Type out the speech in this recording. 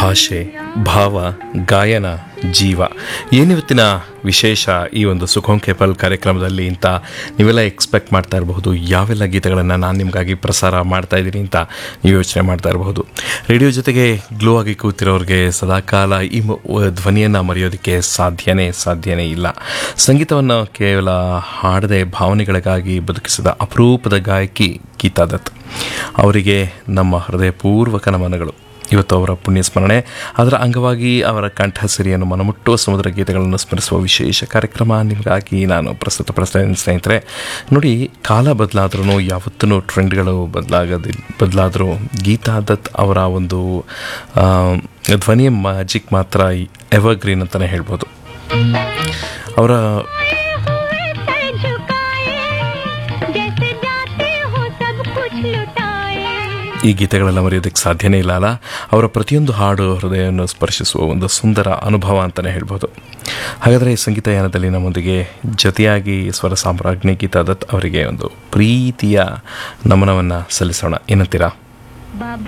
ಭಾಷೆ ಭಾವ ಗಾಯನ ಜೀವ ಏನಿವತ್ತಿನ ವಿಶೇಷ ಈ ಒಂದು ಸುಖೋಂ ಕೇಪಲ್ ಕಾರ್ಯಕ್ರಮದಲ್ಲಿ ಅಂತ ನೀವೆಲ್ಲ ಎಕ್ಸ್ಪೆಕ್ಟ್ ಮಾಡ್ತಾ ಇರಬಹುದು ಯಾವೆಲ್ಲ ಗೀತೆಗಳನ್ನು ನಾನು ನಿಮಗಾಗಿ ಪ್ರಸಾರ ಮಾಡ್ತಾ ಇದ್ದೀನಿ ಅಂತ ನೀವು ಯೋಚನೆ ಮಾಡ್ತಾ ಇರಬಹುದು ರೇಡಿಯೋ ಜೊತೆಗೆ ಗ್ಲೋ ಆಗಿ ಕೂತಿರೋರಿಗೆ ಸದಾಕಾಲ ಈ ಮ- ಧ್ವನಿಯನ್ನು ಮರೆಯೋದಕ್ಕೆ ಸಾಧ್ಯನೇ ಸಾಧ್ಯನೇ ಇಲ್ಲ ಸಂಗೀತವನ್ನು ಕೇವಲ ಹಾಡದೆ ಭಾವನೆಗಳಿಗಾಗಿ ಬದುಕಿಸಿದ ಅಪರೂಪದ ಗಾಯಕಿ ಗೀತಾ ದತ್ ಅವರಿಗೆ ನಮ್ಮ ಹೃದಯಪೂರ್ವಕ ನಮನಗಳು ಇವತ್ತು ಅವರ ಪುಣ್ಯ ಸ್ಮರಣೆ ಅದರ ಅಂಗವಾಗಿ ಅವರ ಕಂಠಸಿರಿಯನ್ನು ಮನಮುಟ್ಟುವ ಸಮುದ್ರ ಗೀತೆಗಳನ್ನು ಸ್ಮರಿಸುವ ವಿಶೇಷ ಕಾರ್ಯಕ್ರಮ ನಿಮಗಾಗಿ ನಾನು ಪ್ರಸ್ತುತಪಡಿಸ್ತಾ ಇದ್ದೀನಿ ಸ್ನೇಹಿತರೆ ನೋಡಿ ಕಾಲ ಬದಲಾದ್ರೂ ಯಾವತ್ತೂ ಟ್ರೆಂಡ್ಗಳು ಬದಲಾಗದಿ ಬದಲಾದರೂ ಗೀತಾ ದತ್ ಅವರ ಒಂದು ಆ, ಧ್ವನಿಯ ಮ್ಯಾಜಿಕ್ ಮಾತ್ರ ಎವರ್ಗ್ರೀನ್ ಅಂತಲೇ ಹೇಳ್ಬೋದು ಅವರ हुए सर झुकाए जैसे जाते हो सब कुछ लुटाए ಈ ಗೀತೆಗಳೆಲ್ಲ ಮರೆಯೋದಕ್ಕೆ ಸಾಧ್ಯನೇ ಇಲ್ಲ ಅಲ್ಲ ಅವರ ಪ್ರತಿಯೊಂದು ಹಾಡು ಹೃದಯವನ್ನು ಸ್ಪರ್ಶಿಸುವ ಒಂದು ಸುಂದರ ಅನುಭವ ಅಂತಲೇ ಹೇಳ್ಬೋದು ಹಾಗಾದರೆ ಈ ಸಂಗೀತ ಯಾನದಲ್ಲಿ ನಮ್ಮೊಂದಿಗೆ ಜೊತೆಯಾಗಿ ಸ್ವರ ಸಾಮ್ರಾಜ್ಞಿ ಗೀತಾ ದತ್ ಅವರಿಗೆ ಒಂದು ಪ್ರೀತಿಯ ನಮನವನ್ನು ಸಲ್ಲಿಸೋಣ ಏನಂತೀರಾ बाबा